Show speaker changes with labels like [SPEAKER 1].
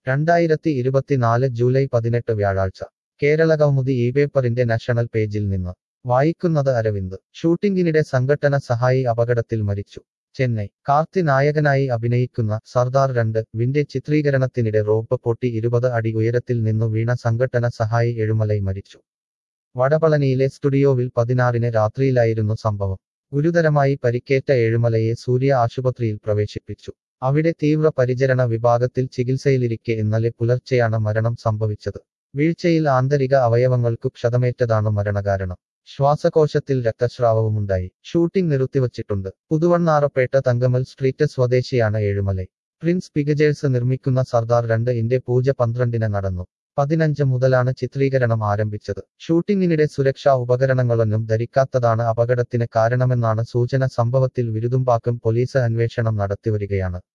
[SPEAKER 1] രണ്ടായിരത്തി ഇരുപത്തിനാല് ജൂലൈ പതിനെട്ട് വ്യാഴാഴ്ച കേരള കൗമുദി ഈ പേപ്പറിന്റെ നാഷണൽ പേജിൽ നിന്ന് വായിക്കുന്നത് അരവിന്ദ് ഷൂട്ടിംഗിനിടെ സംഘട്ടന സഹായി അപകടത്തിൽ മരിച്ചു ചെന്നൈ കാർത്തി നായകനായി അഭിനയിക്കുന്ന സർദാർ രണ്ട് വിന്റെ ചിത്രീകരണത്തിനിടെ റോപ്പ് പൊട്ടി ഇരുപത് അടി ഉയരത്തിൽ നിന്നു വീണ സംഘട്ടന സഹായി എഴുമലൈ മരിച്ചു വടപളനിയിലെ സ്റ്റുഡിയോവിൽ പതിനാറിന് രാത്രിയിലായിരുന്നു സംഭവം ഗുരുതരമായി പരിക്കേറ്റ ഏഴുമലയെ സൂര്യ ആശുപത്രിയിൽ പ്രവേശിപ്പിച്ചു അവിടെ തീവ്ര പരിചരണ വിഭാഗത്തിൽ ചികിത്സയിലിരിക്കെ ഇന്നലെ പുലർച്ചെയാണ് മരണം സംഭവിച്ചത് വീഴ്ചയിൽ ആന്തരിക അവയവങ്ങൾക്കു ക്ഷതമേറ്റതാണ് മരണകാരണം ശ്വാസകോശത്തിൽ രക്തസ്രാവവുമുണ്ടായി ഷൂട്ടിംഗ് നിർത്തിവച്ചിട്ടുണ്ട് പുതുവണ്ണാറപ്പേട്ട തങ്കമൽ സ്ട്രീറ്റ് സ്വദേശിയാണ് ഏഴുമലൈ പ്രിൻസ് പിഗജേഴ്സ് നിർമ്മിക്കുന്ന സർദാർ രണ്ട് ഇന്റെ പൂജ പന്ത്രണ്ടിന് നടന്നു പതിനഞ്ച് മുതലാണ് ചിത്രീകരണം ആരംഭിച്ചത് ഷൂട്ടിംഗിനിടെ സുരക്ഷാ ഉപകരണങ്ങളൊന്നും ധരിക്കാത്തതാണ് അപകടത്തിന് കാരണമെന്നാണ് സൂചന സംഭവത്തിൽ വിരുതുമ്പാക്കം പോലീസ് അന്വേഷണം നടത്തിവരികയാണ്